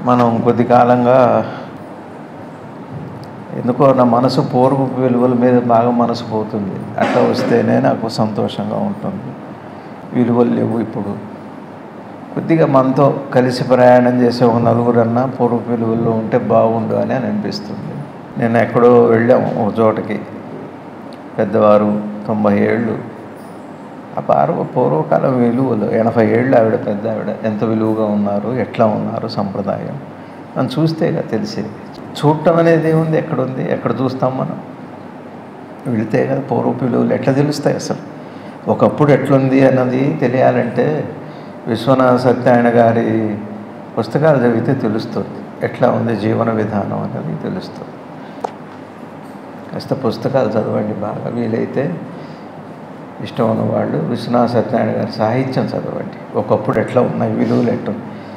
మనం కొద్ది కాలంగా ఎందుకో నా మనసు పూర్వ విలువల మీద బాగా మనసు పోతుంది అట్లా వస్తేనే నాకు సంతోషంగా ఉంటుంది విలువలు లేవు ఇప్పుడు కొద్దిగా మనతో కలిసి ప్రయాణం చేసే ఒక నలుగురన్నా పూర్వ విలువల్లో ఉంటే బాగుండు అని అని అనిపిస్తుంది నేను ఎక్కడో వెళ్ళాము ఒక చోటకి పెద్దవారు తొంభై ఏళ్ళు ఆ పార్వ పూర్వకాలం విలువలు ఎనభై ఏళ్ళు ఆవిడ పెద్ద ఆవిడ ఎంత విలువగా ఉన్నారు ఎట్లా ఉన్నారు సంప్రదాయం మనం చూస్తేగా తెలిసేది చూడటం అనేది ఏముంది ఎక్కడుంది ఎక్కడ చూస్తాం మనం వెళితే కదా పూర్వ విలువలు ఎట్లా తెలుస్తాయి అసలు ఒకప్పుడు ఎట్లుంది అన్నది తెలియాలంటే విశ్వనాథ సత్యనారాయణ గారి పుస్తకాలు చదివితే తెలుస్తుంది ఎట్లా ఉంది జీవన విధానం అనేది తెలుస్తుంది కాస్త పుస్తకాలు చదవండి బాగా వీలైతే ఇష్టం ఉన్న వాళ్ళు విశ్వనాథ సత్యనారాయణ గారి సాహిత్యం చదవండి ఒకప్పుడు ఎట్లా ఉన్నాయి విలువలు ఎట్లా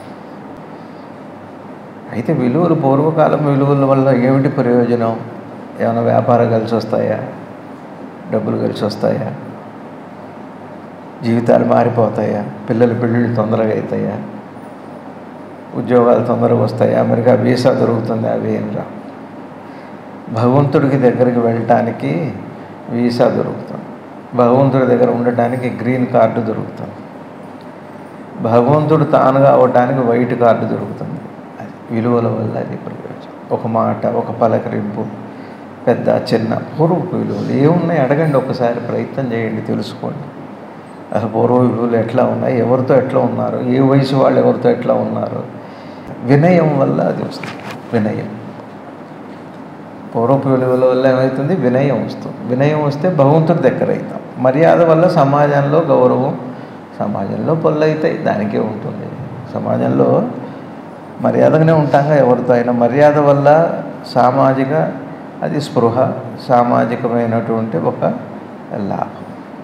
అయితే విలువలు పూర్వకాలం విలువల వల్ల ఏమిటి ప్రయోజనం ఏమైనా వ్యాపారం కలిసి వస్తాయా డబ్బులు కలిసి వస్తాయా జీవితాలు మారిపోతాయా పిల్లల పెళ్ళిళ్ళు తొందరగా అవుతాయా ఉద్యోగాలు తొందరగా వస్తాయా అమెరికా వీసా దొరుకుతుంది అవి ఏం రా భగవంతుడికి దగ్గరికి వెళ్ళటానికి వీసా దొరుకుతుంది భగవంతుడి దగ్గర ఉండటానికి గ్రీన్ కార్డు దొరుకుతుంది భగవంతుడు తానుగా అవ్వటానికి వైట్ కార్డు దొరుకుతుంది అది విలువల వల్ల అది ప్రయోజనం ఒక మాట ఒక పలకరింపు పెద్ద చిన్న పూర్వపు విలువలు ఏమున్నాయి అడగండి ఒకసారి ప్రయత్నం చేయండి తెలుసుకోండి అసలు పూర్వ విలువలు ఎట్లా ఉన్నాయి ఎవరితో ఎట్లా ఉన్నారు ఏ వయసు వాళ్ళు ఎవరితో ఎట్లా ఉన్నారు వినయం వల్ల అది వస్తుంది వినయం పూర్వపు విలువల వల్ల ఏమవుతుంది వినయం వస్తుంది వినయం వస్తే భగవంతుడి దగ్గర అవుతాం మర్యాద వల్ల సమాజంలో గౌరవం సమాజంలో పనులు అవుతాయి దానికే ఉంటుంది సమాజంలో మర్యాదగానే ఉంటాంగా ఎవరితో అయినా మర్యాద వల్ల సామాజిక అది స్పృహ సామాజికమైనటువంటి ఒక లాభం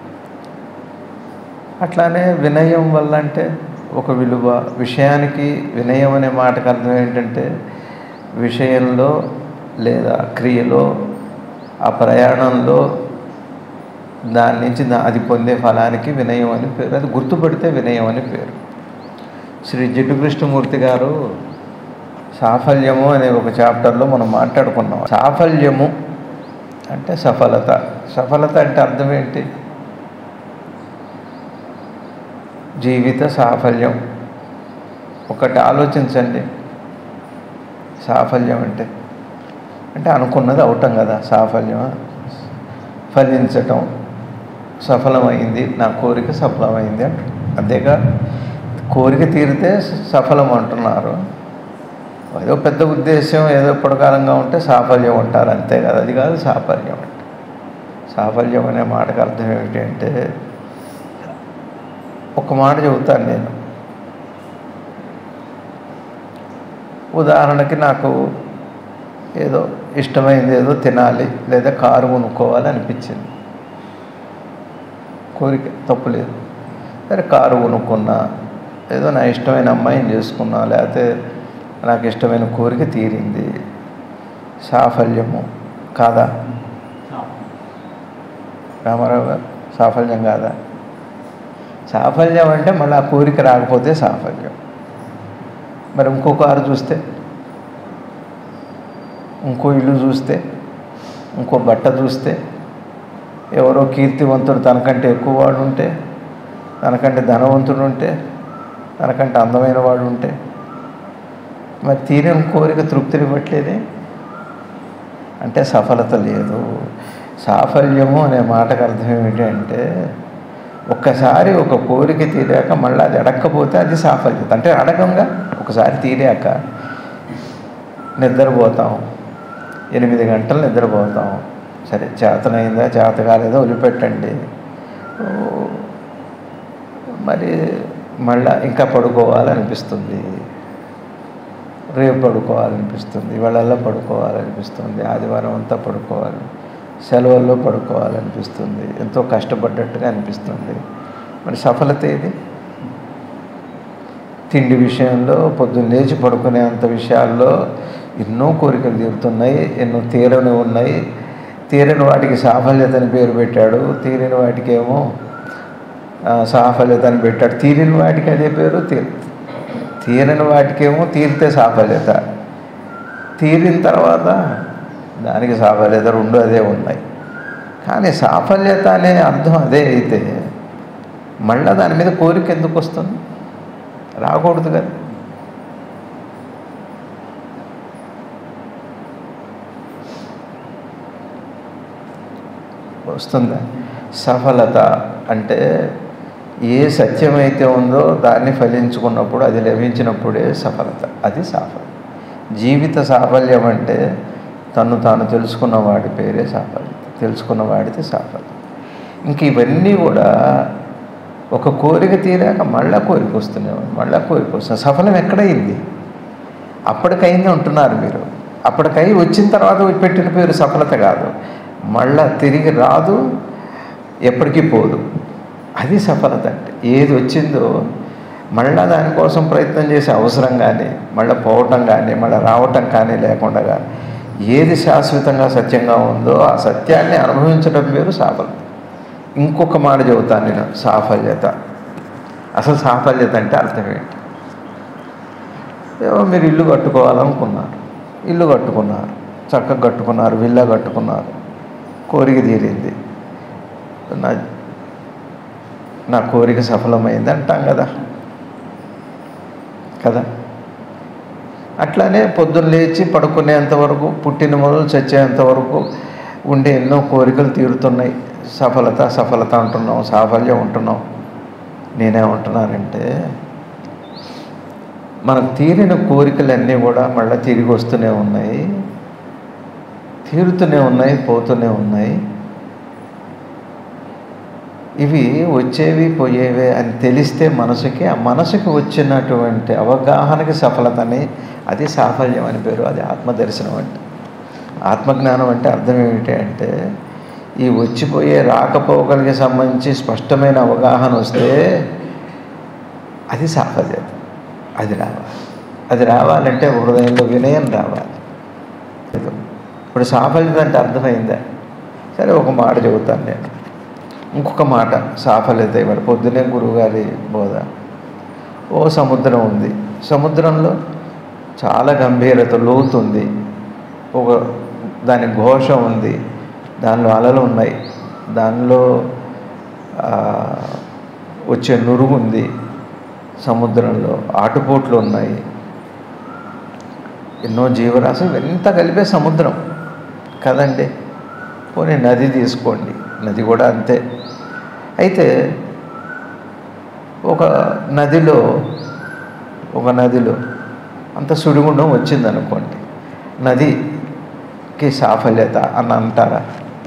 అట్లానే వినయం వల్ల అంటే ఒక విలువ విషయానికి వినయం అనే మాటకు అర్థం ఏంటంటే విషయంలో లేదా క్రియలో ఆ ప్రయాణంలో దాని నుంచి దా అది పొందే ఫలానికి వినయం అని పేరు అది గుర్తుపడితే వినయం అని పేరు శ్రీ జిడ్డు కృష్ణమూర్తి గారు సాఫల్యము అనే ఒక చాప్టర్లో మనం మాట్లాడుకున్నాం సాఫల్యము అంటే సఫలత సఫలత అంటే అర్థం ఏంటి జీవిత సాఫల్యం ఒకటి ఆలోచించండి సాఫల్యం అంటే అంటే అనుకున్నది అవటం కదా సాఫల్యం ఫలించటం సఫలమైంది నా కోరిక సఫలమైంది అంట అంతేగా కోరిక తీరితే సఫలం అంటున్నారు ఏదో పెద్ద ఉద్దేశం ఏదో పొడకాలంగా ఉంటే సాఫల్యం అంటారు అంతే కదా అది కాదు సాఫల్యం అంటే సాఫల్యం అనే మాటకు అర్థం ఏమిటి అంటే ఒక మాట చెబుతాను నేను ఉదాహరణకి నాకు ఏదో ఇష్టమైంది ఏదో తినాలి లేదా కారు కొనుక్కోవాలి అనిపించింది కోరిక తప్పులేదు సరే కారు కొనుక్కున్నా ఏదో నా ఇష్టమైన అమ్మాయిని చేసుకున్నా లేకపోతే నాకు ఇష్టమైన కోరిక తీరింది సాఫల్యము కాదా రామారావు గారు సాఫల్యం కాదా సాఫల్యం అంటే మళ్ళీ ఆ కోరిక రాకపోతే సాఫల్యం మరి ఇంకో కారు చూస్తే ఇంకో ఇల్లు చూస్తే ఇంకో బట్ట చూస్తే ఎవరో కీర్తివంతుడు తనకంటే ఎక్కువ వాడు ఉంటే తనకంటే ధనవంతుడు ఉంటే తనకంటే అందమైన వాడు ఉంటే మరి తీరిన కోరిక తృప్తినివ్వట్లేదే అంటే సఫలత లేదు సాఫల్యము అనే మాటకు అర్థం ఏమిటి అంటే ఒక్కసారి ఒక కోరిక తీరాక మళ్ళీ అది అడగకపోతే అది సాఫల్యత అంటే అడగంగా ఒకసారి తీరాక నిద్రపోతాం ఎనిమిది గంటలు నిద్రపోతాం సరే చేతనైందా చేత కాలేదా వదిలిపెట్టండి ఓ, మరి మళ్ళా ఇంకా పడుకోవాలనిపిస్తుంది రేపు పడుకోవాలనిపిస్తుంది ఇవాళల్లో పడుకోవాలనిపిస్తుంది ఆదివారం అంతా పడుకోవాలి సెలవుల్లో పడుకోవాలనిపిస్తుంది ఎంతో కష్టపడ్డట్టుగా అనిపిస్తుంది మరి సఫలత ఏది తిండి విషయంలో పొద్దున్న లేచి పడుకునేంత విషయాల్లో ఎన్నో కోరికలు తీరుతున్నాయి ఎన్నో తీరని ఉన్నాయి తీరని వాటికి సాఫల్యత అని పేరు పెట్టాడు తీరని వాటికి ఏమో ఆ, సాఫల్యత అని పెట్టాడు తీరిన వాటికి అదే పేరు తీ తీరని వాటికేమో తీరితే సాఫల్యత తీరిన తర్వాత దానికి సాఫల్యత రెండు అదే ఉన్నాయి కానీ సాఫల్యత అనే అర్థం అదే అయితే మళ్ళీ దాని మీద కోరిక ఎందుకు వస్తుంది రాకూడదు కదా వస్తుందా సఫలత అంటే ఏ సత్యమైతే ఉందో దాన్ని ఫలించుకున్నప్పుడు అది లభించినప్పుడే సఫలత అది సాఫల్యం జీవిత సాఫల్యం అంటే తను తాను తెలుసుకున్న వాడి పేరే సాఫల్యం తెలుసుకున్న వాడితే సాఫల్యం ఇంక ఇవన్నీ కూడా ఒక కోరిక తీరాక మళ్ళా కోరిక వస్తూనే ఉంది మళ్ళా కోరిక వస్తుంది సఫలం ఎక్కడైంది అప్పటికైంది ఉంటున్నారు మీరు అప్పటికై వచ్చిన తర్వాత పెట్టిన పేరు సఫలత కాదు మళ్ళా తిరిగి రాదు ఎప్పటికీ పోదు అది సఫలత అంటే ఏది వచ్చిందో మళ్ళా దానికోసం ప్రయత్నం చేసే అవసరం కానీ మళ్ళీ పోవటం కానీ మళ్ళీ రావటం కానీ లేకుండా ఏది శాశ్వతంగా సత్యంగా ఉందో ఆ సత్యాన్ని అనుభవించడం పేరు సాఫల్యం ఇంకొక మాట చెబుతాను నేను సాఫల్యత అసలు సాఫల్యత అంటే అర్థం ఏంటి ఏమో మీరు ఇల్లు కట్టుకోవాలనుకున్నారు ఇల్లు కట్టుకున్నారు చక్కగా కట్టుకున్నారు విల్లా కట్టుకున్నారు కోరిక తీరింది నా నా కోరిక సఫలమైంది అంటాం కదా కదా అట్లానే పొద్దున్న లేచి పడుకునేంత వరకు పుట్టిన మొదలు చచ్చేంత వరకు ఉండే ఎన్నో కోరికలు తీరుతున్నాయి సఫలత సఫలత అంటున్నాం సాఫల్యం ఉంటున్నాం నేనేమంటున్నానంటే మనకు తీరిన కోరికలన్నీ కూడా మళ్ళీ తిరిగి వస్తూనే ఉన్నాయి తీరుతూనే ఉన్నాయి పోతూనే ఉన్నాయి ఇవి వచ్చేవి పోయేవి అని తెలిస్తే మనసుకి ఆ మనసుకి వచ్చినటువంటి అవగాహనకి సఫలతని అది సాఫల్యం అని పేరు అది ఆత్మదర్శనం అంటే ఆత్మజ్ఞానం అంటే అర్థం ఏమిటి అంటే ఈ వచ్చిపోయే రాకపోకలకి సంబంధించి స్పష్టమైన అవగాహన వస్తే అది సాఫల్యత అది రావాలి అది రావాలంటే హృదయంలో వినయం రావాలి ఇప్పుడు సాఫల్యత అంటే అర్థమైందా సరే ఒక మాట చెబుతాను నేను ఇంకొక మాట సాఫల్యత ఇవ్వడు పొద్దునే గురువుగారి బోధ ఓ సముద్రం ఉంది సముద్రంలో చాలా గంభీరత లోతు ఉంది ఒక దాని ఘోష ఉంది దానిలో అలలు ఉన్నాయి దానిలో వచ్చే నురుగు ఉంది సముద్రంలో ఆటుపోట్లు ఉన్నాయి ఎన్నో జీవరాశులు ఎంత కలిపే సముద్రం కదండి పోనీ నది తీసుకోండి నది కూడా అంతే అయితే ఒక నదిలో ఒక నదిలో అంత సుడిగుండం వచ్చిందనుకోండి నదికి సాఫల్యత అని అంటారా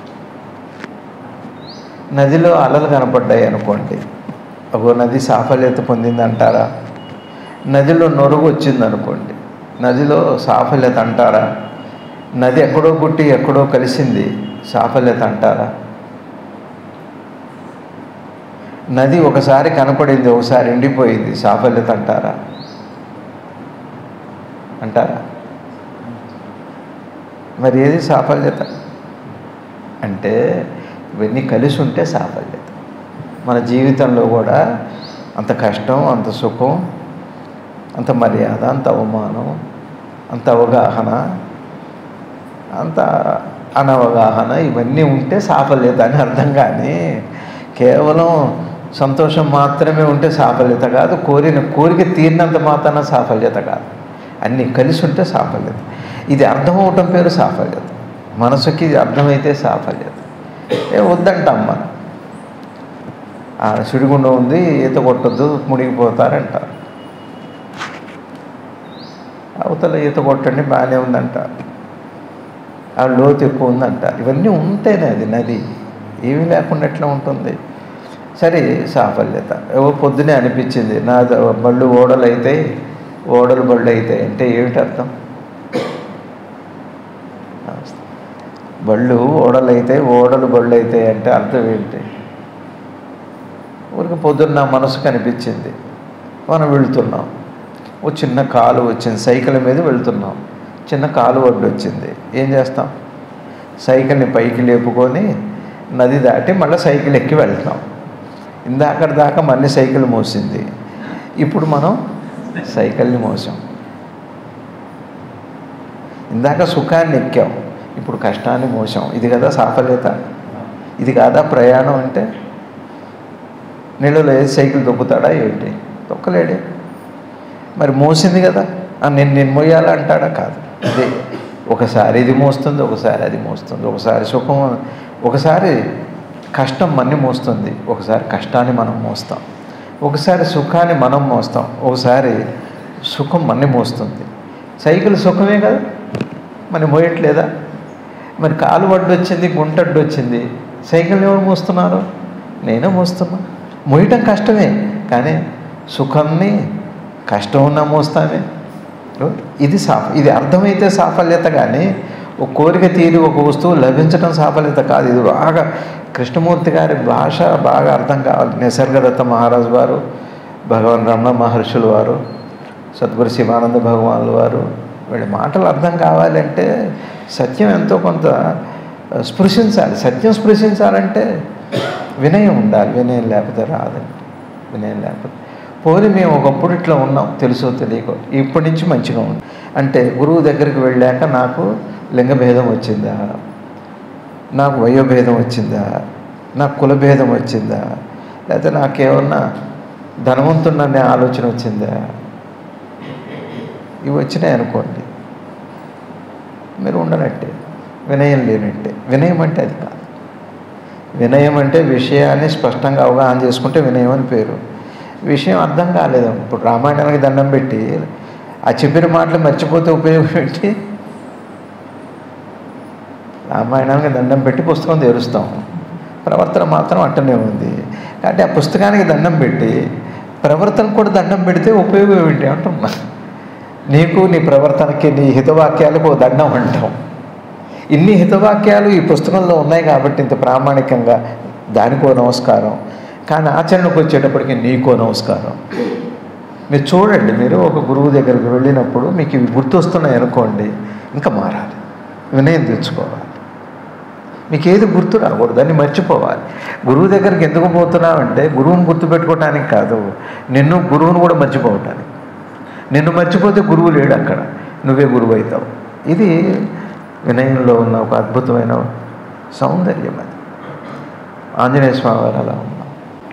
నదిలో అలలు కనపడ్డాయి అనుకోండి ఒక నది సాఫల్యత పొందిందంటారా నదిలో నొరుగు వచ్చిందనుకోండి నదిలో సాఫల్యత అంటారా నది ఎక్కడో పుట్టి ఎక్కడో కలిసింది సాఫల్యత అంటారా నది ఒకసారి కనపడింది ఒకసారి ఎండిపోయింది సాఫల్యత అంటారా అంటారా మరి ఏది సాఫల్యత అంటే ఇవన్నీ కలిసి ఉంటే సాఫల్యత మన జీవితంలో కూడా అంత కష్టం అంత సుఖం అంత మర్యాద అంత అవమానం అంత అవగాహన అంత అనవగాహన ఇవన్నీ ఉంటే సాఫల్యత అని అర్థం కానీ కేవలం సంతోషం మాత్రమే ఉంటే సాఫల్యత కాదు కోరిన కోరిక తీరినంత మాత్రాన సాఫల్యత కాదు అన్నీ కలిసి ఉంటే సాఫల్యత ఇది అర్థమవటం పేరు సాఫల్యత మనసుకి ఇది అర్థమైతే సాఫల్యత ఏ వద్దంటాం మనం ఆ సుడిగుండం ఉంది ఈత కొట్టద్దు మునిగిపోతారంటారు అవతల ఈత కొట్టండి బాగానే ఉందంటారు ఆ లోతు ఎక్కువ ఉందంటారు ఇవన్నీ ఉంటేనే అది నది ఏమీ లేకుండా ఎట్లా ఉంటుంది సరే సాఫల్యత ఏవో పొద్దునే అనిపించింది నా బళ్ళు ఓడలు అవుతాయి ఓడలు బళ్ళు అవుతాయి అంటే ఏమిటి అర్థం బళ్ళు ఓడలు అవుతాయి ఓడలు బళ్ళు అవుతాయి అంటే అర్థం ఏంటి ఊరికి పొద్దున్న నా మనసు కనిపించింది మనం వెళుతున్నాం ఓ చిన్న కాలు వచ్చింది సైకిల్ మీద వెళ్తున్నాం చిన్న కాలు ఒడ్డు వచ్చింది ఏం చేస్తాం సైకిల్ని పైకి లేపుకొని నది దాటి మళ్ళీ సైకిల్ ఎక్కి వెళ్తాం ఇందాకటి దాకా మళ్ళీ సైకిల్ మోసింది ఇప్పుడు మనం సైకిల్ని మోసాం ఇందాక సుఖాన్ని ఎక్కాం ఇప్పుడు కష్టాన్ని మోసాం ఇది కదా సాఫల్యత ఇది కాదా ప్రయాణం అంటే నీళ్ళలో వేసి సైకిల్ దొక్కుతాడా ఏంటి దొక్కలేడే మరి మోసింది కదా ఆ, నేను నేను మోయాలా అంటాడా కాదు అదే ఒకసారి ఇది మోస్తుంది ఒకసారి అది మోస్తుంది ఒకసారి సుఖం ఒకసారి కష్టం మన్ని మోస్తుంది ఒకసారి కష్టాన్ని మనం మోస్తాం ఒకసారి సుఖాన్ని మనం మోస్తాం ఒకసారి సుఖం మన్ని మోస్తుంది సైకిల్ సుఖమే కదా మరి మోయట్లేదా మరి కాలు అడ్డు వచ్చింది గుంట అడ్డు వచ్చింది సైకిల్ ఎవరు మోస్తున్నారు నేనే మోస్తున్నా మోయటం కష్టమే కానీ సుఖాన్ని కష్టం ఉన్నా మోస్తామే ఇది సాఫ ఇది అర్థమైతే సాఫల్యత కానీ ఒక కోరిక తీరి ఒక వస్తువు లభించడం సాఫల్యత కాదు ఇది బాగా కృష్ణమూర్తి గారి భాష బాగా అర్థం కావాలి నిసర్గదత్త మహారాజు వారు భగవాన్ రమణ మహర్షులు వారు సద్గురు శివానంద భగవానుల వారు వీళ్ళ మాటలు అర్థం కావాలంటే సత్యం ఎంతో కొంత స్పృశించాలి సత్యం స్పృశించాలంటే వినయం ఉండాలి వినయం లేకపోతే రాదండి వినయం లేకపోతే పోనీ మేము ఒకప్పుడు ఇట్లా ఉన్నాం తెలుసో తెలియకో ఇప్పటి నుంచి మంచిగా ఉంది అంటే గురువు దగ్గరికి వెళ్ళాక నాకు లింగభేదం వచ్చిందా నాకు వయోభేదం వచ్చిందా నాకు కులభేదం వచ్చిందా లేకపోతే నాకేమన్నా ధనవంతుడనే ఆలోచన వచ్చిందా ఇవి వచ్చినాయి అనుకోండి మీరు ఉండనట్టే వినయం లేనట్టే వినయం అంటే అది కాదు వినయం అంటే విషయాన్ని స్పష్టంగా అవగాహన చేసుకుంటే వినయం అని పేరు విషయం అర్థం కాలేదు ఇప్పుడు రామాయణానికి దండం పెట్టి ఆ చెప్పిన మాటలు మర్చిపోతే ఉపయోగం ఏంటి రామాయణానికి దండం పెట్టి పుస్తకం తెరుస్తాం ప్రవర్తన మాత్రం అట్టనే ఉంది కాబట్టి ఆ పుస్తకానికి దండం పెట్టి ప్రవర్తన కూడా దండం పెడితే ఉపయోగం ఏంటి అంటున్నా నీకు నీ ప్రవర్తనకి నీ హితవాక్యాలకు ఓ దండం అంటాం ఇన్ని హితవాక్యాలు ఈ పుస్తకంలో ఉన్నాయి కాబట్టి ఇంత ప్రామాణికంగా దానికో నమస్కారం కానీ ఆచరణకు వచ్చేటప్పటికి నీకో నమస్కారం మీరు చూడండి మీరు ఒక గురువు దగ్గరికి వెళ్ళినప్పుడు మీకు ఇవి గుర్తొస్తున్నాయి అనుకోండి ఇంకా మారాలి వినయం తెచ్చుకోవాలి మీకు ఏది గుర్తు రాకూడదు దాన్ని మర్చిపోవాలి గురువు దగ్గరికి ఎందుకు పోతున్నావంటే గురువుని గుర్తుపెట్టుకోవడానికి కాదు నిన్ను గురువును కూడా మర్చిపోవటానికి నిన్ను మర్చిపోతే గురువు లేడు అక్కడ నువ్వే గురువు అవుతావు ఇది వినయంలో ఉన్న ఒక అద్భుతమైన సౌందర్యం అది ఆంజనేయ స్వామి వారు అలా ఉన్నారు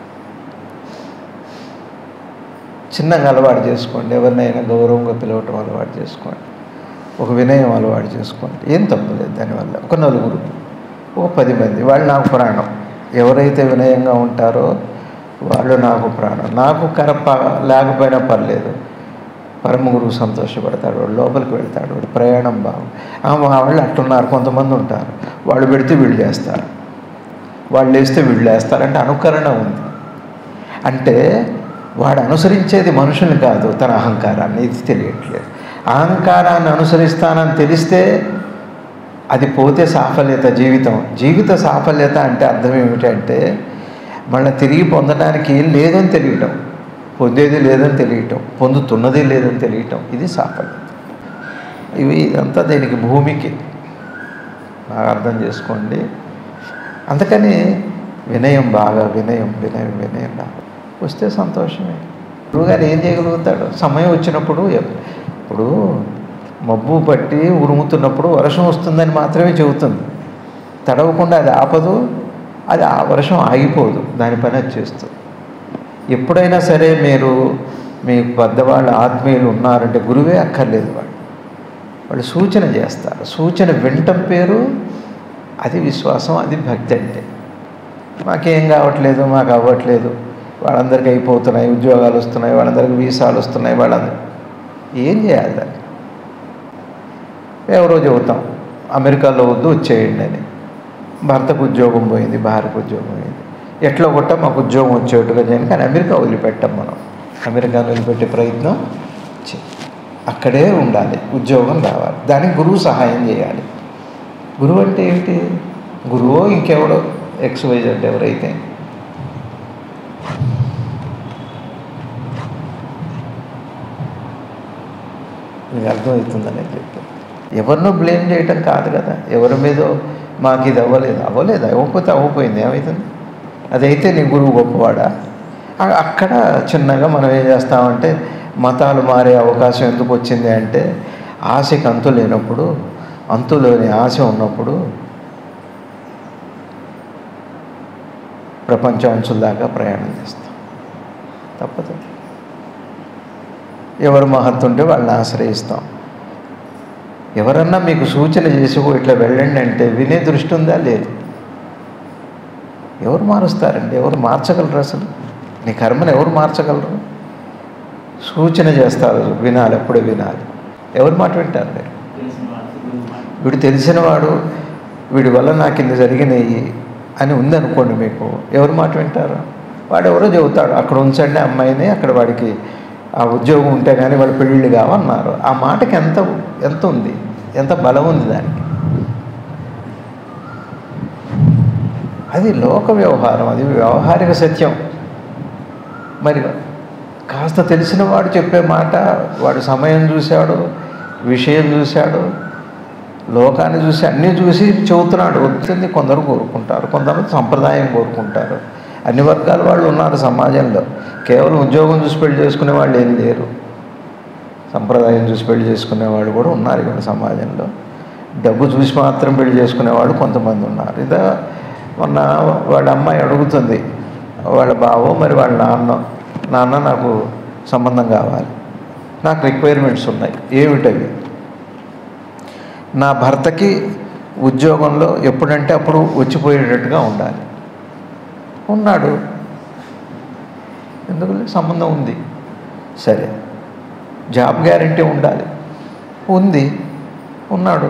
చిన్నగా అలవాటు చేసుకోండి ఎవరినైనా గౌరవంగా పిలవటం అలవాటు చేసుకోండి ఒక వినయం అలవాటు చేసుకోండి ఏం తప్పులేదు దానివల్ల ఒక నలుగురు ఒక పది మంది వాళ్ళు నాకు ప్రాణం ఎవరైతే వినయంగా ఉంటారో వాళ్ళు నాకు ప్రాణం నాకు కరప లేకపోయినా పర్లేదు పరమ గురువు సంతోషపడతాడు వాడు లోపలికి వెళ్తాడు వాడు ప్రయాణం బాగు ఆ, మా వాళ్ళు అట్టున్నారు కొంతమంది ఉంటారు వాళ్ళు పెడితే వీళ్ళు చేస్తారు వాళ్ళు వేస్తే వీళ్ళు వేస్తారంటే అనుకరణ ఉంది అంటే వాడు అనుసరించేది మనుషుల్ని కాదు తన అహంకారాన్ని ఇది తెలియట్లేదు అహంకారాన్ని అనుసరిస్తానని తెలిస్తే అది పోతే సాఫల్యత జీవితం జీవిత సాఫల్యత అంటే అర్థం ఏమిటంటే మళ్ళీ తిరిగి పొందడానికి ఏం లేదని తెలియటం పొందేది లేదని తెలియటం పొందుతున్నది లేదని తెలియటం ఇది సాఫల్యత ఇవి ఇదంతా దీనికి భూమికి బాగా అర్థం చేసుకోండి అందుకని వినయం బాగా వినయం వినయం వినయం బాగా వస్తే సంతోషమే గురువుగారు ఏం చేయగలుగుతాడు సమయం వచ్చినప్పుడు ఎప్- ఇప్పుడు మబ్బు పట్టి ఉరుముతున్నప్పుడు వర్షం వస్తుందని మాత్రమే చెబుతుంది తడవకుండా అది ఆపదు అది ఆ వర్షం ఆగిపోదు దాని పని అది చేస్తుంది ఎప్పుడైనా సరే మీరు మీ పెద్దవాళ్ళు ఆత్మీయులు ఉన్నారంటే గురువే అక్కర్లేదు వాళ్ళు వాళ్ళు సూచన చేస్తారు సూచన వింటం పేరు అది విశ్వాసం అది భక్తి అంటే మాకేం కావట్లేదు మాకు అవ్వట్లేదు వాళ్ళందరికీ అయిపోతున్నాయి ఉద్యోగాలు వస్తున్నాయి వాళ్ళందరికీ వీసాలు వస్తున్నాయి వాళ్ళందరూ ఏం చేయాలి దాన్ని ఎవరో చెబుతాం అమెరికాలో వద్దు వచ్చేయండి అని భర్తకు ఉద్యోగం పోయింది భార్యకు ఉద్యోగం పోయింది ఎట్లా కొట్ట మాకు ఉద్యోగం వచ్చేట్టుగా చేయండి కానీ అమెరికా వదిలిపెట్టాం మనం అమెరికాను వదిలిపెట్టే ప్రయత్నం చే అక్కడే ఉండాలి ఉద్యోగం రావాలి దానికి గురువు సహాయం చేయాలి గురువు అంటే ఏమిటి గురువో ఇంకెవడో ఎక్స్ వైజెడ్ ఎవరైతే మీకు అర్థమవుతుందని చెప్పి ఎవరినో బ్లేమ్ చేయటం కాదు కదా ఎవరి మీదో మాకు ఇది అవ్వలేదు అవ్వలేదు అవ్వకపోతే అవ్వపోయింది ఏమవుతుంది అదైతే నీ గురువు గొప్పవాడా అ- అక్కడ చిన్నగా మనం ఏం చేస్తామంటే మతాలు మారే అవకాశం ఎందుకు వచ్చింది అంటే ఆశకి అంతు లేనప్పుడు అంతులోని ఆశ ఉన్నప్పుడు ప్రపంచం అంచుల దాకా ప్రయాణం చేస్తాం తప్పదు ఎవరు మహత్తుంటే వాళ్ళని ఆశ్రయిస్తాం ఎవరన్నా మీకు సూచన చేసి "ఓ, ఇట్లా వెళ్ళండి అంటే వినే దృష్టి ఉందా లేదు ఎవరు మారుస్తారండి ఎవరు మార్చగలరు అసలు నీ కర్మను ఎవరు మార్చగలరు సూచన చేస్తారు వినాలి ఎప్పుడే వినాలి ఎవరు మాట వింటారు మీరు వీడు తెలిసినవాడు వీడి వల్ల నాకు ఇన్ని జరిగినాయి అని ఉందనుకోండి మీకు ఎవరు మాట వింటారు వాడు ఎవరో చెబుతాడు అక్కడ ఉంచండి అమ్మాయిని అక్కడ వాడికి ఆ ఉద్యోగం ఉంటే కానీ వాడు పెళ్ళిళ్ళు కావన్నారు ఆ మాటకి ఎంత ఎంత ఉంది ఎంత బలం ఉంది దానికి అది లోక వ్యవహారం అది వ్యవహారిక సత్యం మరి కాస్త తెలిసిన వాడు చెప్పే మాట వాడు సమయం చూశాడు విషయం చూశాడు లోకాన్ని చూసి అన్నీ చూసి చెబుతున్నాడు వస్తుంది కొందరు కోరుకుంటారు కొందరు సంప్రదాయం కోరుకుంటారు అన్ని వర్గాల వాళ్ళు ఉన్నారు సమాజంలో కేవలం ఉద్యోగం చూసి పెళ్లి చేసుకునే వాళ్ళు ఏం లేరు సంప్రదాయం చూసి పెళ్లి చేసుకునే వాళ్ళు కూడా ఉన్నారు ఇక్కడ సమాజంలో డబ్బు చూసి మాత్రం పెళ్లి చేసుకునే వాళ్ళు కొంతమంది ఉన్నారు ఇదా మొన్న వాళ్ళ అమ్మాయి అడుగుతుంది వాళ్ళ బావో మరి వాళ్ళ నాన్న నాన్న నాకు సంబంధం కావాలి నాకు రిక్వైర్మెంట్స్ ఉన్నాయి ఏమిటవి నా భర్తకి ఉద్యోగంలో ఎప్పుడంటే అప్పుడు వచ్చిపోయేటట్టుగా ఉండాలి ఉన్నాడు ఎందుకు లేదు? సంబంధం ఉంది సరే జాబ్ గ్యారంటీ ఉండాలి ఉంది ఉన్నాడు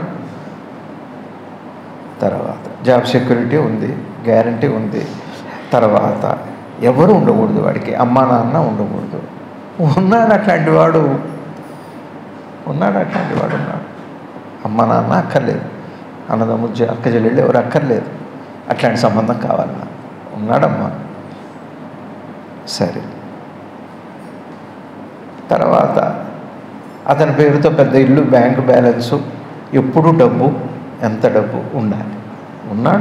తర్వాత జాబ్ సెక్యూరిటీ ఉంది గ్యారంటీ ఉంది తర్వాత ఎవరు ఉండకూడదు వాడికి అమ్మా నాన్న ఉండకూడదు ఉన్నాడు అట్లాంటి వాడు ఉన్నాడు అట్లాంటి వాడు ఉన్నాడు అమ్మ నాన్న అక్కర్లేదు అన్నదమ్ములు చె- అక్క చెల్లెళ్ళు ఎవరు అక్కర్లేదు అట్లాంటి సంబంధం కావాలి నాకు ఉన్నాడమ్మా సరే తర్వాత అతని పేరుతో పెద్ద ఇల్లు బ్యాంక్ బ్యాలెన్సు ఎప్పుడు డబ్బు ఎంత డబ్బు ఉండాలి ఉన్నాడు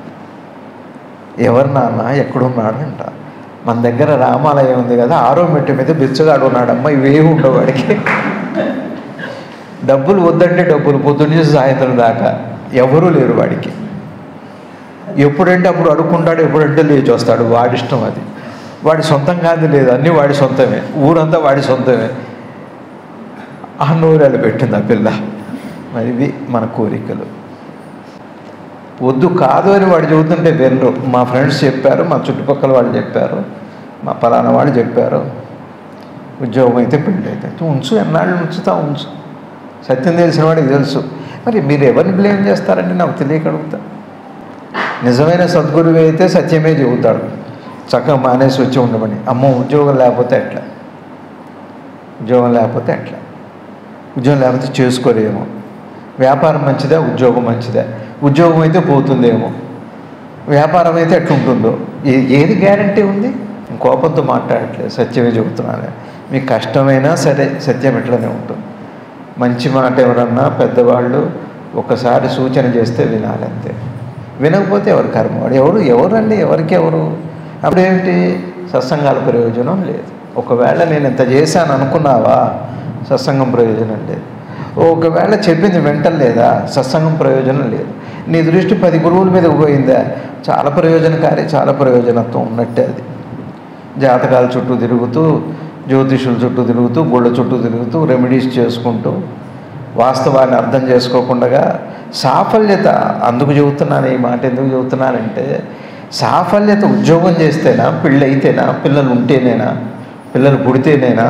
ఎవరు నాన్న ఎక్కడున్నాడు అంట మన దగ్గర రామాలయం ఉంది కదా ఆరో మెట్టు మీద బిచ్చగాడు ఉన్నాడమ్మ ఇవేవి ఉండవు వాడికి డబ్బులు వద్దంటే డబ్బులు పొద్దున్నే సాయంత్రం దాకా ఎవరూ లేరు వాడికి ఎప్పుడంటే అప్పుడు అడుక్కుంటాడు ఎప్పుడంటే లేచి వస్తాడు వాడిష్టం అది వాడి సొంతం కాదు లేదు అన్నీ వాడి సొంతమే ఊరంతా వాడి సొంతమే ఆ నూరేళ్ళు పెట్టింది ఆ పిల్ల మరి ఇవి మన కోరికలు వద్దు కాదు అని వాడు చెబుతుంటే వినరు మా ఫ్రెండ్స్ చెప్పారు మా చుట్టుపక్కల వాళ్ళు చెప్పారు మా పలానా వాళ్ళు చెప్పారు ఉద్యోగం అయితే పెళ్ళి అయితే ఉంచు ఎన్నాళ్ళు ఉంచుతా ఉంచు సత్యం తెలిసిన వాడికి తెలుసు మరి మీరు ఎవరిని బ్లేమ్ చేస్తారంటే నాకు తెలియక అడుగుతా నిజమైన సద్గురువు అయితే సత్యమే చెబుతాడు చక్కగా మానేసి వచ్చి ఉండమని అమ్మో ఉద్యోగం లేకపోతే ఎట్లా ఉద్యోగం లేకపోతే ఎట్లా ఉద్యోగం లేకపోతే చేసుకోరేమో వ్యాపారం మంచిదా ఉద్యోగం మంచిదా ఉద్యోగం అయితే పోతుందేమో వ్యాపారం అయితే ఎట్లుంటుందో ఏ ఏది గ్యారంటీ ఉంది నేను కోపంతో మాట్లాడట్లేదు సత్యమే చెబుతున్నాను మీకు కష్టమైనా సరే సత్యం ఎట్లనే ఉంటుంది మంచి మాట ఎవరన్నా పెద్దవాళ్ళు ఒకసారి సూచన చేస్తే వినాలి అంతే వినకపోతే ఎవరు కర్మ వాడు ఎవరు ఎవరండి ఎవరికి ఎవరు అప్పుడేమిటి సత్సంగాల ప్రయోజనం లేదు ఒకవేళ నేను ఇంత చేశాను అనుకున్నావా సత్సంగం ప్రయోజనం లేదు ఒకవేళ చెప్పింది వింటలేదా సత్సంగం ప్రయోజనం లేదు నీ దృష్టి పది గురువుల మీద పోయిందా చాలా ప్రయోజనకారి చాలా ప్రయోజనత్వం ఉన్నట్టే అది జాతకాల చుట్టూ తిరుగుతూ జ్యోతిషుల చుట్టూ తిరుగుతూ గుళ్ళ చుట్టూ తిరుగుతూ రెమెడీస్ చేసుకుంటూ వాస్తవాన్ని అర్థం చేసుకోకుండా సాఫల్యత అందుకు చెబుతున్నాను ఈ మాట ఎందుకు చెబుతున్నానంటే సాఫల్యత ఉద్యోగం చేస్తేనా పెళ్ళి అయితేనా పిల్లలు ఉంటేనేనా పిల్లలు పుడితేనేనా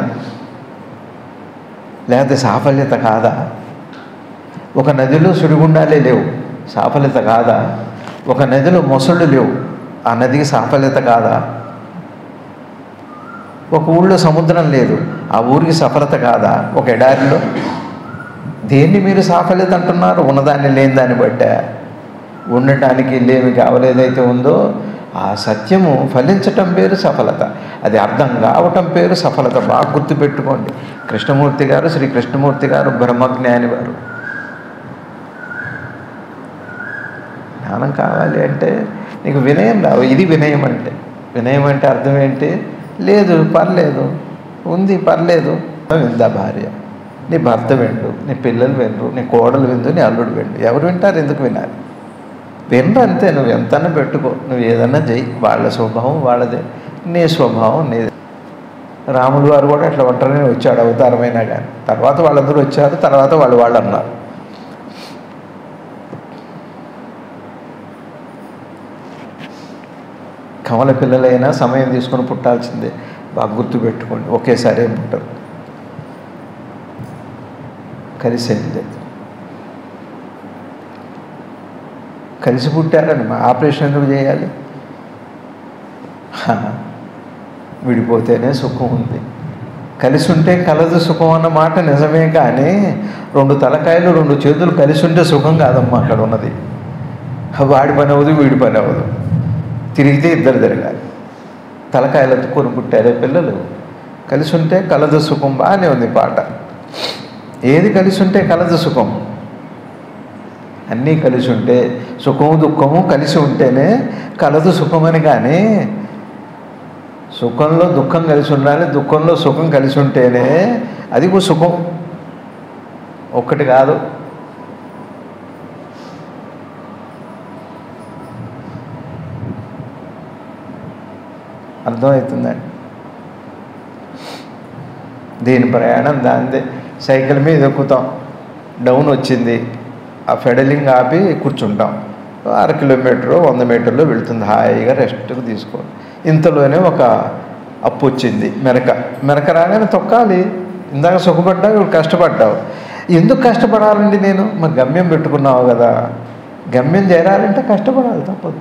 లేకపోతే సాఫల్యత కాదా ఒక నదిలో సుడిగుండాలే లేవు సాఫల్యత కాదా ఒక నదిలో మొసళ్ళు లేవు ఆ నదికి సాఫల్యత కాదా ఒక ఊళ్ళో సముద్రం లేదు ఆ ఊరికి సఫలత కాదా ఒక ఎడారిలో దేన్ని మీరు సాఫల్యత అంటున్నారు ఉన్నదాన్ని లేని దాన్ని బట్టే ఉండటానికి లేమి కావలేదైతే ఉందో ఆ సత్యము ఫలించటం పేరు సఫలత అది అర్థం కావటం పేరు సఫలత బాగా గుర్తుపెట్టుకోండి కృష్ణమూర్తి గారు శ్రీ కృష్ణమూర్తి గారు బ్రహ్మజ్ఞాని వారు జ్ఞానం కావాలి అంటే నీకు వినయం రావు ఇది వినయం అంటే వినయం అంటే అర్థం ఏంటి లేదు పర్లేదు ఉంది పర్లేదు విందా భార్య నీ భర్త విండు నీ పిల్లలు వినరు నీ కోడలు విందు నీ అల్లుడు విండు ఎవరు వింటారు ఎందుకు వినాలి వినరు అంతే నువ్వు ఎంతన్నా పెట్టుకో నువ్వు ఏదన్నా చెయ్యి వాళ్ళ స్వభావం వాళ్ళదే నీ స్వభావం నీదే రాములు వారు కూడా అట్లా ఒంటరినే వచ్చాడు అవతారమైనా కానీ తర్వాత వాళ్ళందరూ వచ్చారు తర్వాత వాళ్ళు వాళ్ళు అన్నారు కమల పిల్లలైనా సమయం తీసుకొని పుట్టాల్సిందే బాగా గుర్తుపెట్టుకోండి ఒకేసారి ఏం పుట్టరు కలిసేది కలిసి పుట్టారని మా ఆపరేషన్ ఎందుకు చేయాలి హా, విడిపోతేనే సుఖం ఉంది కలిసి ఉంటే కలదు సుఖం అన్న మాట నిజమే కానీ రెండు తలకాయలు రెండు చేతులు కలిసి ఉంటే సుఖం కాదమ్మా అక్కడ ఉన్నది వాడి పని అవ్వదు వీడి పని అవ్వదు తిరిగితే ఇద్దరు తిరగాలి తలకాయలతో కొని పుట్టారే పిల్లలు కలిసి ఉంటే కలదు సుఖం బాగానే ఉంది పాట ఏది కలిసి ఉంటే కలదు సుఖం అన్నీ కలిసి ఉంటే సుఖము దుఃఖము కలిసి ఉంటేనే కలదు సుఖమని కానీ సుఖంలో దుఃఖం కలిసి ఉండాలి దుఃఖంలో సుఖం కలిసి ఉంటేనే అది కూడా సుఖం ఒక్కటి కాదు అర్థమవుతుందండి దీని ప్రయాణం దానిదే సైకిల్ మీద ఎక్కుతాం డౌన్ వచ్చింది ఆ ఫెడలింగ్ ఆపి కూర్చుంటాం అర కిలోమీటర్ వంద మీటర్లు వెళ్తుంది హాయిగా రెస్ట్కి తీసుకోవాలి ఇంతలోనే ఒక అప్పు వచ్చింది మెరక మెరక రాగానే తొక్కాలి ఇందాక సుఖపడ్డావు ఇప్పుడు కష్టపడ్డావు ఎందుకు కష్టపడాలండి నేను మరి గమ్యం పెట్టుకున్నావు కదా గమ్యం చేరాలంటే కష్టపడాలి తప్పదు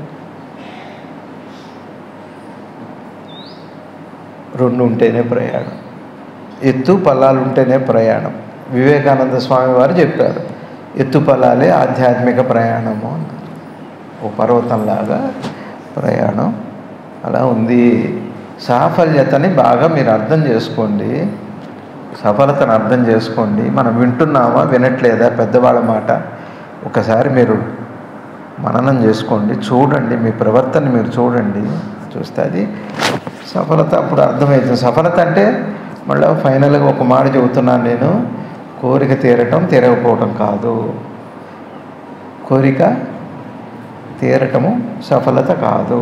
రెండు ఉంటేనే ప్రయాణం ఎత్తు పల్లాలు ఉంటేనే ప్రయాణం వివేకానంద స్వామి వారు చెప్పారు ఎత్తు పల్లాలే ఆధ్యాత్మిక ప్రయాణము అన్నారు ఓ పర్వతంలాగా ప్రయాణం అలా ఉంది సాఫల్యతని బాగా మీరు అర్థం చేసుకోండి సఫలతను అర్థం చేసుకోండి మనం వింటున్నామా వినట్లేదా పెద్దవాళ్ళ మాట ఒకసారి మీరు మననం చేసుకోండి చూడండి మీ ప్రవర్తన మీరు చూడండి చూస్తే అది సఫలత అప్పుడు అర్థమవుతుంది సఫలత అంటే మళ్ళీ ఫైనల్గా ఒక మాట చెబుతున్నాను నేను కోరిక తీరటం తీరకపోవటం కాదు కోరిక తీరటము సఫలత కాదు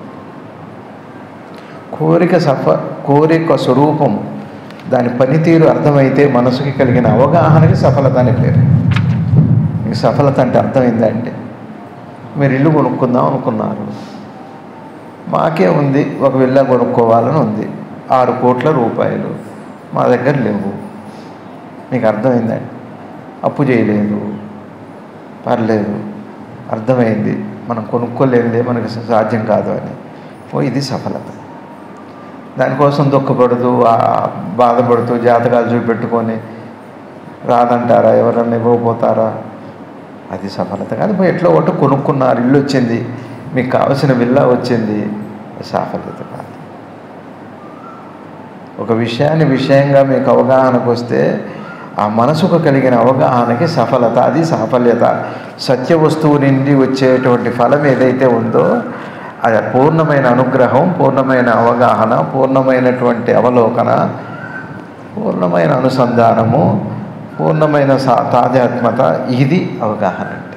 కోరిక సఫ కోరిక స్వరూపం దాని పనితీరు అర్థమైతే మనసుకి కలిగిన అవగాహనకి సఫలత అని పేరు మీకు సఫలత అంటే అర్థమైందంటే మీరు ఇల్లు కొనుక్కుందాం అనుకున్నారు మాకే ఉంది ఒక విల్లా కొనుక్కోవాలని ఉంది ఆరు కోట్ల రూపాయలు మా దగ్గర లేవు మీకు అర్థమైందండి అప్పు చేయలేదు పర్లేదు అర్థమైంది మనం కొనుక్కోలేనిదే మనకి సాధ్యం కాదు అని ఓ ఇది సఫలత దానికోసం దుఃఖపడుతూ ఆ బాధపడుతూ జాతకాలు చూపెట్టుకొని రాదంటారా ఎవరన్నా ఇవ్వకపోతారా అది సఫలత కాదు పోయి ఎట్లా ఒకటి కొనుక్కున్నారు ఇల్లు వచ్చింది మీకు కావలసిన విల్లా వచ్చింది సఫలత కాదు ఒక విషయాన్ని విషయంగా మీకు అవగాహనకు వస్తే ఆ మనసుకు కలిగిన అవగాహనకి సఫలత అది సాఫల్యత సత్య వస్తువు నుండి వచ్చేటువంటి ఫలం ఏదైతే ఉందో అది పూర్ణమైన అనుగ్రహం పూర్ణమైన అవగాహన పూర్ణమైనటువంటి అవలోకన పూర్ణమైన అనుసంధానము పూర్ణమైన సా తాదాత్మత ఇది అవగాహన అంటే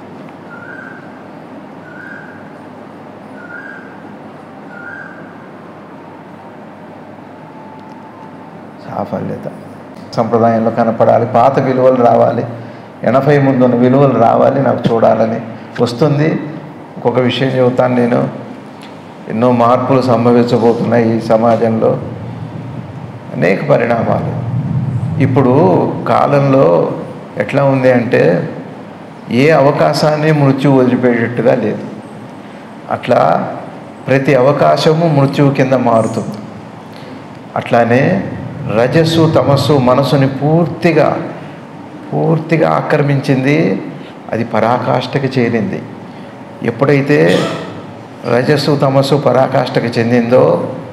సాఫల్యత సంప్రదాయంలో కనపడాలి పాత విలువలు రావాలి ఎనభై ముందు ఉన్న విలువలు రావాలి నాకు చూడాలని వస్తుంది ఇంకొక విషయం చెబుతాను నేను ఎన్నో మార్పులు సంభవించబోతున్నాయి ఈ సమాజంలో అనేక పరిణామాలు ఇప్పుడు కాలంలో ఎట్లా ఉంది అంటే ఏ అవకాశాన్ని మృత్యు వదిలిపెట్టేట్టుగా లేదు అట్లా ప్రతి అవకాశము మృత్యువు కింద మారుతుంది అట్లానే రజస్సు తమస్సు మనసుని పూర్తిగా పూర్తిగా ఆక్రమించింది అది పరాకాష్ఠకి చేరింది ఎప్పుడైతే రజస్సు తమస్సు పరాకాష్ఠకి చెందిందో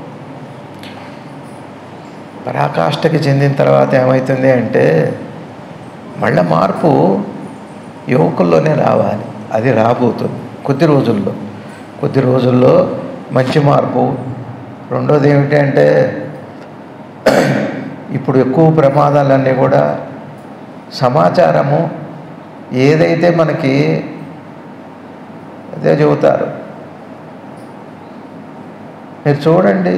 పరాకాష్ఠకి చెందిన తర్వాత ఏమవుతుంది అంటే మళ్ళీ మార్పు యువకుల్లోనే రావాలి అది రాబోతుంది కొద్ది రోజుల్లో కొద్ది రోజుల్లో మంచి మార్పు రెండోది ఏమిటి అంటే ఇప్పుడు ఎక్కువ ప్రమాదాలన్నీ కూడా సమాచారము ఏదైతే మనకి అదే చెబుతారు మీరు చూడండి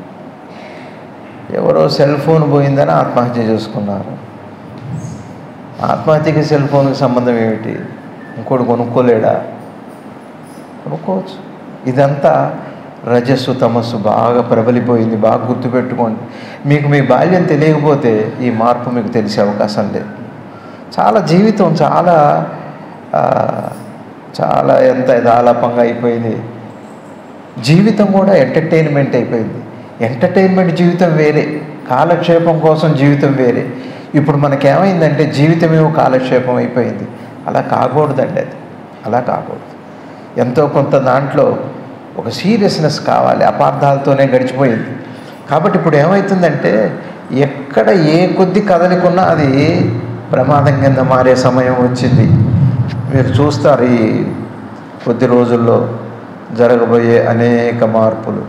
ఎవరో సెల్ ఫోన్ పోయిందని ఆత్మహత్య చేసుకున్నారు ఆత్మహత్యకి సెల్ ఫోన్కి సంబంధం ఏమిటి ఇంకోటి కొనుక్కోలేడా కొనుక్కోవచ్చు ఇదంతా రజస్సు తమస్సు బాగా ప్రబలిపోయింది బాగా గుర్తుపెట్టుకోండి మీకు మీ బాల్యం తెలియకపోతే ఈ మార్పు మీకు తెలిసే అవకాశం లేదు చాలా జీవితం చాలా ఆ, చాలా ఎంత యథాలాపంగా అయిపోయింది జీవితం కూడా ఎంటర్టైన్మెంట్ అయిపోయింది ఎంటర్టైన్మెంట్ జీవితం వేరే కాలక్షేపం కోసం జీవితం వేరే ఇప్పుడు మనకేమైందంటే జీవితమేమో కాలక్షేపం అయిపోయింది అలా కాకూడదండి అది అలా కాకూడదు ఎంతో కొంత దాంట్లో ఒక సీరియస్నెస్ కావాలి అపార్థాలతోనే గడిచిపోయింది కాబట్టి ఇప్పుడు ఏమవుతుందంటే ఎక్కడ ఏ కొద్ది కదలికున్నా అది ప్రమాదం కింద మారే సమయం వచ్చింది మీరు చూస్తారు ఈ కొద్ది రోజుల్లో జరగబోయే అనేక మార్పులు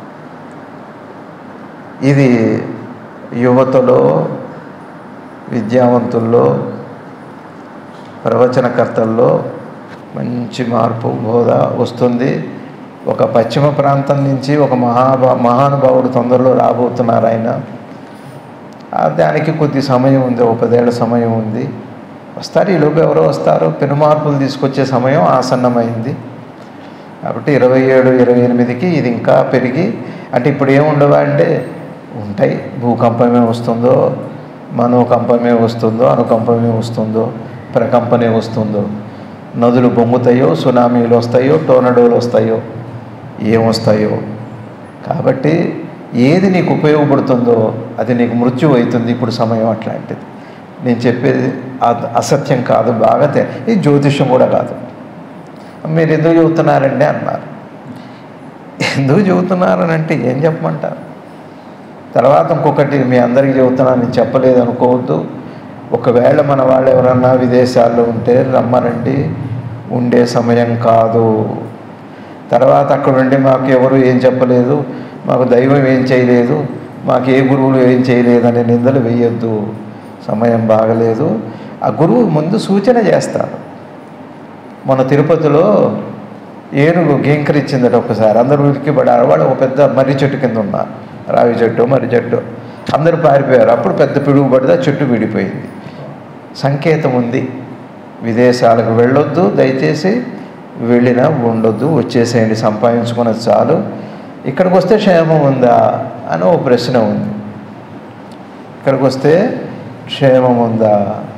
ఇది యువతలో విద్యావంతుల్లో ప్రవచనకర్తల్లో మంచి మార్పు బోధ వస్తుంది ఒక పశ్చిమ ప్రాంతం నుంచి ఒక మహాభా మహానుభావుడు తొందరలో రాబోతున్నారు ఆయన ఆ దానికి కొద్ది సమయం ఉంది ఒక పదేళ్ల సమయం ఉంది వస్తారు ఈలోపు ఎవరో వస్తారు పెను మార్పులు తీసుకొచ్చే సమయం ఆసన్నమైంది కాబట్టి ఇరవై ఏడు ఇరవై ఎనిమిదికి ఇది ఇంకా పెరిగి అంటే ఇప్పుడు ఏముండవా అంటే ఉంటాయి భూకంపమే వస్తుందో మనోకంపమే వస్తుందో అనుకంపమే వస్తుందో ప్రకంపనే వస్తుందో నదులు బొంగుతాయో సునామీలు వస్తాయో టోర్నడోలు వస్తాయో ఏమొస్తాయో కాబట్టి ఏది నీకు ఉపయోగపడుతుందో అది నీకు మృత్యు అవుతుంది ఇప్పుడు సమయం అట్లాంటిది నేను చెప్పేది అ- అసత్యం కాదు బాగా తె- ఇది జ్యోతిష్యం కూడా కాదు మీరు ఎందుకు చెబుతున్నారండి అన్నారు ఎందుకు చెబుతున్నారని అంటే ఏం చెప్పమంటారు తర్వాత ఇంకొకటి మీ అందరికీ చెబుతున్నాను నేను చెప్పలేదు అనుకోవద్దు ఒకవేళ మన వాళ్ళు ఎవరన్నా విదేశాల్లో ఉంటే రమ్మనండి ఉండే సమయం కాదు తర్వాత అక్కడ ఉండి మాకు ఎవరు ఏం చెప్పలేదు మాకు దైవం ఏం చేయలేదు మాకు ఏ గురువులు ఏం చేయలేదు అనే నిందలు వేయొద్దు సమయం బాగలేదు ఆ గురువు ముందు సూచన చేస్తాడు మన తిరుపతిలో ఏనుగు గేంకరిచ్చిందట ఒకసారి అందరూ ఉరికి పడారు వాళ్ళు ఒక పెద్ద మర్రి చెట్టు కింద ఉన్నారు రావి చెట్టు మర్రి చెట్టు అందరూ పారిపోయారు అప్పుడు పెద్ద పిడుగు పడితే ఆ చెట్టు విడిపోయింది సంకేతం ఉంది విదేశాలకు వెళ్ళొద్దు దయచేసి వెళ్ళినా ఉండొద్దు వచ్చేసేయండి సంపాదించుకున్నది చాలు ఇక్కడికి వస్తే క్షేమం ఉందా అని ఓ ప్రశ్న ఉంది ఇక్కడికి వస్తే క్షేమం ఉందా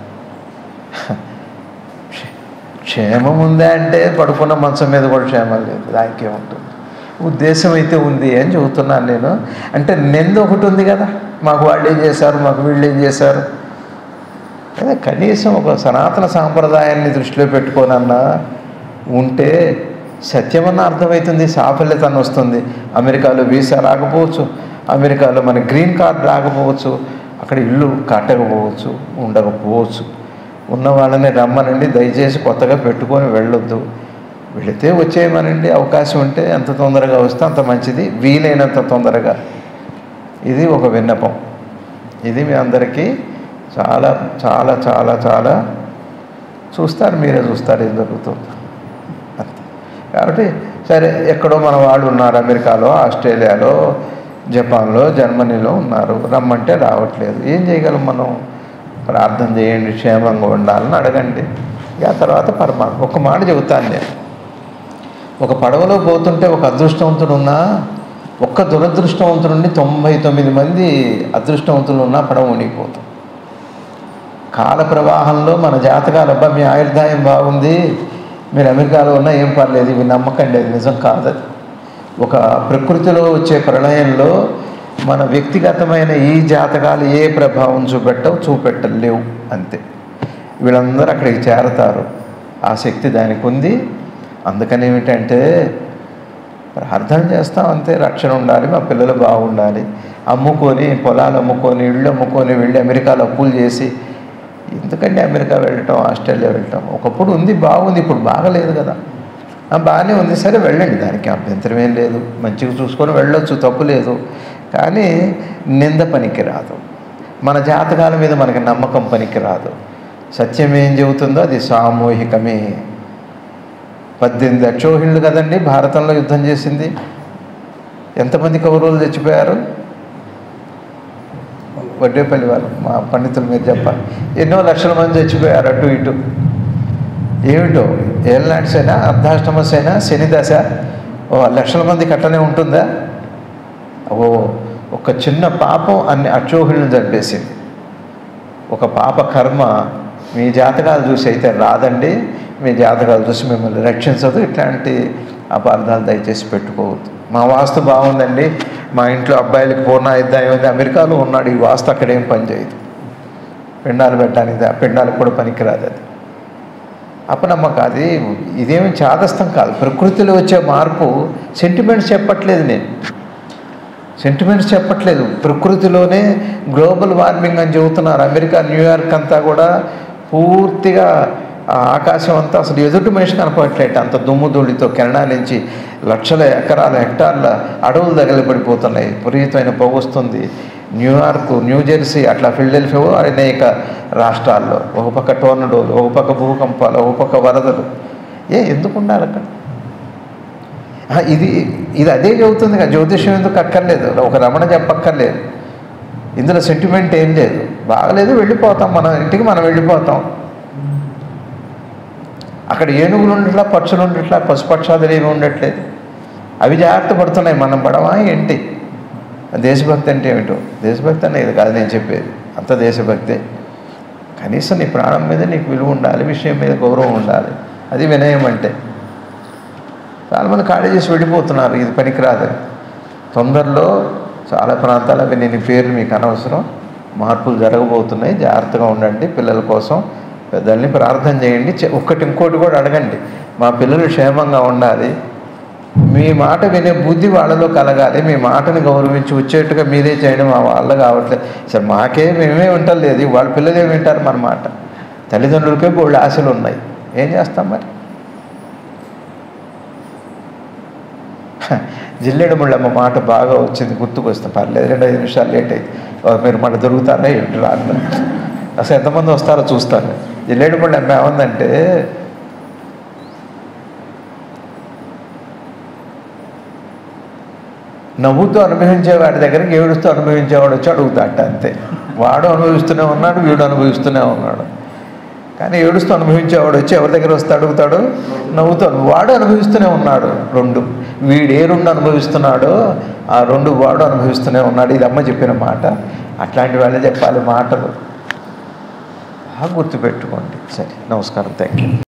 క్షేమం ఉందా అంటే పడుకున్న మంచం మీద కూడా క్షేమం లేదు దానికి ఏముంటుంది ఉద్దేశం అయితే ఉంది అని చెబుతున్నాను నేను అంటే నింద ఒకటి ఉంది కదా మాకు వాళ్ళు ఏం చేశారు మాకు వీళ్ళు ఏం చేశారు అదే కనీసం ఒక సనాతన సాంప్రదాయాన్ని దృష్టిలో పెట్టుకోనన్నా ఉంటే సత్యమన్న అర్థమవుతుంది సాఫల్యత అని వస్తుంది అమెరికాలో వీసా రాకపోవచ్చు అమెరికాలో మన గ్రీన్ కార్డ్ రాకపోవచ్చు అక్కడ ఇల్లు కట్టకపోవచ్చు ఉండకపోవచ్చు ఉన్న వాళ్ళని రమ్మనండి దయచేసి కొత్తగా పెట్టుకొని వెళ్ళొద్దు వెళితే వచ్చేయమనండి అవకాశం ఉంటే ఎంత తొందరగా వస్తే అంత మంచిది వీలైనంత తొందరగా ఇది ఒక విన్నపం ఇది మీ అందరికీ చాలా చాలా చాలా చాలా చూస్తారు మీరే చూస్తారు ఏం జరుగుతుందో అంతే కాబట్టి సరే ఎక్కడో మన వాళ్ళు ఉన్నారు అమెరికాలో ఆస్ట్రేలియాలో జపాన్లో జర్మనీలో ఉన్నారు రమ్మంటే రావట్లేదు ఏం చేయగలం మనం ప్రార్థన చేయండి క్షేమంగా ఉండాలని అడగండి ఇక ఆ తర్వాత పరమాత్మ ఒక మాట చెబుతాను నేను ఒక పడవలో పోతుంటే ఒక అదృష్టవంతుడు ఉన్నా ఒక్క దురదృష్టవంతుడుండి తొంభై తొమ్మిది మంది అదృష్టవంతులు ఉన్నా పడవ మునిగిపోతాం కాల ప్రవాహంలో మన జాతకాలు అబ్బా మీ ఆయుర్దాయం బాగుంది మీరు అమెరికాలో ఉన్నా ఏం పర్లేదు ఇవి నమ్మకండి అది నిజం కాదది ఒక ప్రకృతిలో వచ్చే ప్రళయంలో మన వ్యక్తిగతమైన ఈ జాతకాలు ఏ ప్రభావం చూపెట్టవు చూపెట్టలేవు అంతే వీళ్ళందరూ అక్కడికి చేరతారు ఆ శక్తి దానికి ఉంది అందుకని ఏమిటంటే ప్రార్థన చేస్తాం అంతే రక్షణ ఉండాలి మా పిల్లలు బాగుండాలి అమ్ముకొని పొలాలు అమ్ముకొని ఇళ్ళు అమ్ముకొని వెళ్ళి అమెరికాలో అప్పులు చేసి ఎందుకండి అమెరికా వెళ్ళటం ఆస్ట్రేలియా వెళ్ళటం ఒకప్పుడు ఉంది బాగుంది ఇప్పుడు బాగలేదు కదా ఆ, బాగానే ఉంది సరే వెళ్ళండి దానికి అభ్యంతరం ఏం లేదు మంచిగా చూసుకొని వెళ్ళొచ్చు తప్పు లేదు కానీ నింద పనికి రాదు మన జాతకాల మీద మనకి నమ్మకం పనికిరాదు సత్యం ఏం చెబుతుందో అది సామూహికమే పద్దెనిమిది అక్షోహిణులు కదండి భారతంలో యుద్ధం చేసింది ఎంతమంది కౌరవులు చచ్చిపోయారు వడ్డేపల్లి వారు మా పండితులు మీరు చెప్పాలి ఎన్నో లక్షల మంది చచ్చిపోయారు అటు ఇటు ఏమిటో ఏళ్ళనాట్స్ అయినా అర్ధాష్టమస్ అయినా శని దశ ఓ లక్షల మందికి అట్లనే ఉంటుందా ఓ ఒక చిన్న పాపం అన్ని అక్షోహిణులు చంపేసింది ఒక పాప కర్మ మీ జాతకాలు చూసి అయితే రాదండి మీ జాతకాలు చూసి మిమ్మల్ని రక్షించదు ఇట్లాంటి అపార్థాలు దయచేసి పెట్టుకోవద్దు మా వాస్తు బాగుందండి మా ఇంట్లో అబ్బాయిలకి పూర్ణాయుద్ధాయం ఉంది అమెరికాలో ఉన్నాడు ఈ వాస్తు అక్కడేం పని చేయదు పిండాలు పెట్టడానికి ఆ పిండాలకు కూడా పనికిరాదు అది అపనమ్మకం అది ఇదేమి చాదస్తం కాదు ప్రకృతిలో వచ్చే మార్పు సెంటిమెంట్స్ చెప్పట్లేదు నేను సెంటిమెంట్స్ చెప్పట్లేదు ప్రకృతిలోనే గ్లోబల్ వార్మింగ్ అని చెబుతున్నారు అమెరికా న్యూయార్క్ అంతా కూడా పూర్తిగా ఆ ఆకాశం అంతా అసలు ఎదుటి మనిషి కనపడట్లేదు అంత దుమ్ము ధూళితో కెనడా నుంచి లక్షల ఎకరాల హెక్టార్ల అడవులు తగలబడిపోతున్నాయి విపరీతమైన పొగ వస్తుంది న్యూయార్క్ న్యూజెర్సీ అట్లా ఫిల్డెల్ఫియో అనేక రాష్ట్రాల్లో ఒక పక్క టోర్నడోలు ఒక పక్క భూకంపాలు ఒక పక్క వరదలు ఏ ఎందుకు ఉండాలి అక్కడ ఆ, ఇది ఇది అదే చెబుతుంది కదా జ్యోతిష్యం ఎందుకు అక్కర్లేదు ఒక రమణ చెప్పక్కర్లేదు ఇందులో సెంటిమెంట్ ఏం లేదు బాగలేదు వెళ్ళిపోతాం మన ఇంటికి మనం వెళ్ళిపోతాం అక్కడ ఏనుగులు ఉండట్లా పక్షులు ఉండట్లా పశుపక్షాదులు ఏమి ఉండట్లేదు అవి జాగ్రత్త పడుతున్నాయి మనం పడమా ఏంటి దేశభక్తి అంటే ఏమిటో దేశభక్తి అనేది కాదు నేను చెప్పేది అంత దేశభక్తే కనీసం నీ ప్రాణం మీద నీకు విలువ ఉండాలి విషయం మీద గౌరవం ఉండాలి అది వినయం అంటే చాలామంది ఖాళీ చేసి వెళ్ళిపోతున్నారు ఇది పనికిరాదని తొందరలో చాలా ప్రాంతాలు అవి నేను పేర్లు మీకు అనవసరం మార్పులు జరగబోతున్నాయి జాగ్రత్తగా ఉండండి పిల్లల కోసం పెద్దల్ని ప్రార్థన చేయండి చె- ఒక్కటి ఇంకోటి కూడా అడగండి మా పిల్లలు క్షేమంగా ఉండాలి మీ మాట వినే బుద్ధి వాళ్ళలో కలగాలి మీ మాటని గౌరవించి వచ్చేట్టుగా మీరే చేయడం మా వాళ్ళ కావట్లేదు సరే మాకే మేమే వింటలేదు వాళ్ళ పిల్లలు ఏమి వింటారు మన మాట తల్లిదండ్రులకే బోళ్ళు ఆశలు ఉన్నాయి ఏం చేస్తాం మరి జిల్లేడు ముళ్ళమ్మ మాట బాగా వచ్చింది గుర్తుకొస్తుంది పర్లేదు రెండు ఐదు నిమిషాలు లేట్ అయింది ఓ, మీరు మళ్ళీ దొరుకుతారా ఏంటి రాను అసలు ఎంతమంది వస్తారో చూస్తాను జిల్లేడు ముళ్ళమ్మ ఏముందంటే నవ్వుతూ అనుభవించే వాడి దగ్గరికి ఏడుస్తూ అనుభవించేవాడు వచ్చి అడుగుతాట అంతే వాడు అనుభవిస్తూనే ఉన్నాడు వీడు అనుభవిస్తూనే ఉన్నాడు కానీ ఏడుస్తూ అనుభవించేవాడు వచ్చి ఎవరి దగ్గర వస్తే అడుగుతాడు నవ్వుతాడు వాడు అనుభవిస్తూనే ఉన్నాడు రెండు వీడు ఏ రెండు అనుభవిస్తున్నాడో ఆ రెండు వాడు అనుభవిస్తూనే ఉన్నాడు ఇది అమ్మ చెప్పిన మాట అట్లాంటి వాళ్ళే చెప్పాలి మాటలు బాగా గుర్తుపెట్టుకోండి సరే నమస్కారం థ్యాంక్ యూ